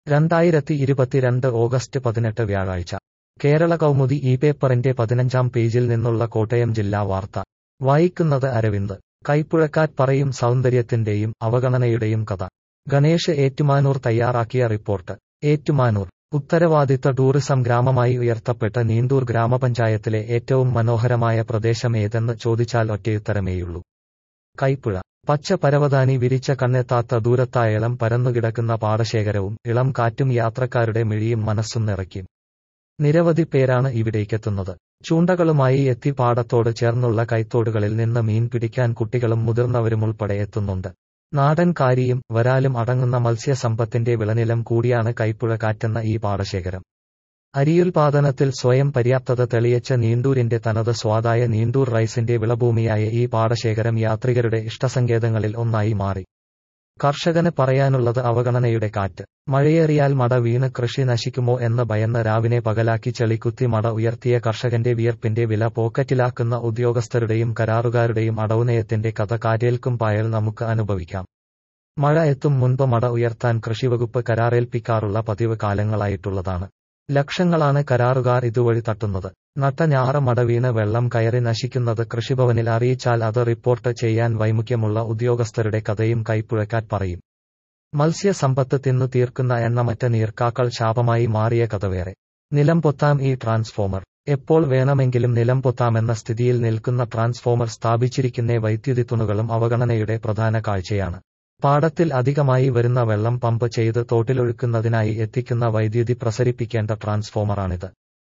രണ്ടായിരത്തി ഇരുപത്തിരണ്ട് ഓഗസ്റ്റ് പതിനെട്ട് വ്യാഴാഴ്ച കേരള കൗമുദി ഈ പേപ്പറിന്റെ പതിനഞ്ചാം പേജിൽ നിന്നുള്ള കോട്ടയം ജില്ലാ വാർത്ത വായിക്കുന്നത് അരവിന്ദ് കൈപ്പുഴക്കാറ്റ് പറയും സൗന്ദര്യത്തിന്റെയും അവഗണനയുടെയും കഥ ഗണേഷ് ഏറ്റുമാനൂർ തയ്യാറാക്കിയ റിപ്പോർട്ട് ഏറ്റുമാനൂർ ഉത്തരവാദിത്ത ടൂറിസം ഗ്രാമമായി ഉയർത്തപ്പെട്ട നീണ്ടൂർ ഗ്രാമപഞ്ചായത്തിലെ ഏറ്റവും മനോഹരമായ പ്രദേശം ഏതെന്ന് ചോദിച്ചാൽ ഒറ്റയുത്തരമേയുള്ളൂ കൈപ്പുഴ പച്ച പരവതാനി വിരിച്ച കണ്ണെത്താത്ത ദൂരത്തായളം പരന്നുകിടക്കുന്ന പാടശേഖരവും ഇളം കാറ്റും യാത്രക്കാരുടെ മിഴിയും മനസ്സും നിറയ്ക്കും നിരവധി പേരാണ് ഇവിടേക്കെത്തുന്നത് ചൂണ്ടകളുമായി എത്തി പാടത്തോട് ചേർന്നുള്ള കൈത്തോടുകളിൽ നിന്ന് മീൻ പിടിക്കാൻ കുട്ടികളും മുതിർന്നവരുമുൾപ്പെടെ എത്തുന്നുണ്ട് നാടൻ കാരിയും വരാലും അടങ്ങുന്ന മത്സ്യസമ്പത്തിന്റെ വിളനിലം കൂടിയാണ് കൈപ്പുഴ കാറ്റെന്ന ഈ പാടശേഖരം അരിയുൽപാദനത്തിൽ സ്വയം പര്യാപ്തത തെളിയിച്ച നീണ്ടൂരിന്റെ തനത് സ്വാദായ നീണ്ടൂർ റൈസിന്റെ വിളഭൂമിയായ ഈ പാടശേഖരം യാത്രികരുടെ ഇഷ്ടസങ്കേതങ്ങളിൽ ഒന്നായി മാറി കർഷകന് പറയാനുള്ളത് അവഗണനയുടെ കാറ്റ് മഴയേറിയാൽ മട വീണ് കൃഷി നശിക്കുമോ എന്ന് ഭയന്ന് രാവിനെ പകലാക്കി ചെളിക്കുത്തി മട ഉയർത്തിയ കർഷകന്റെ വിയർപ്പിന്റെ വില പോക്കറ്റിലാക്കുന്ന ഉദ്യോഗസ്ഥരുടെയും കരാറുകാരുടെയും അടവുനയത്തിന്റെ കഥ കാറ്റേൽക്കും പായൽ നമുക്ക് അനുഭവിക്കാം മഴ എത്തും മുൻപ് മട ഉയർത്താൻ കൃഷിവകുപ്പ് കരാറേൽപ്പിക്കാറുള്ള പതിവ് കാലങ്ങളായിട്ടുള്ളതാണ് ലക്ഷങ്ങളാണ് കരാറുകാർ ഇതുവഴി തട്ടുന്നത് നട്ട ഞാറ മടവീണ് വെള്ളം കയറി നശിക്കുന്നത് കൃഷിഭവനിൽ അറിയിച്ചാൽ അത് റിപ്പോർട്ട് ചെയ്യാൻ വൈമുഖ്യമുള്ള ഉദ്യോഗസ്ഥരുടെ കഥയും കൈപ്പുഴക്കാറ്റ് പറയും മത്സ്യസമ്പത്ത് തിന്നു തീർക്കുന്ന എണ്ണമറ്റ നീർക്കാക്കൾ ശാപമായി മാറിയ കഥ വേറെ നിലം പൊത്താം ഈ ട്രാൻസ്ഫോമർ എപ്പോൾ വേണമെങ്കിലും നിലം പൊത്താമെന്ന സ്ഥിതിയിൽ നിൽക്കുന്ന ട്രാൻസ്ഫോമർ സ്ഥാപിച്ചിരിക്കുന്ന വൈദ്യുതി തുണുകളും അവഗണനയുടെ പ്രധാന കാഴ്ചയാണ് പാടത്തിൽ അധികമായി വരുന്ന വെള്ളം പമ്പ് ചെയ്ത് തോട്ടിലൊഴുക്കുന്നതിനായി എത്തിക്കുന്ന വൈദ്യുതി പ്രസരിപ്പിക്കേണ്ട ട്രാൻസ്ഫോമറാണിത്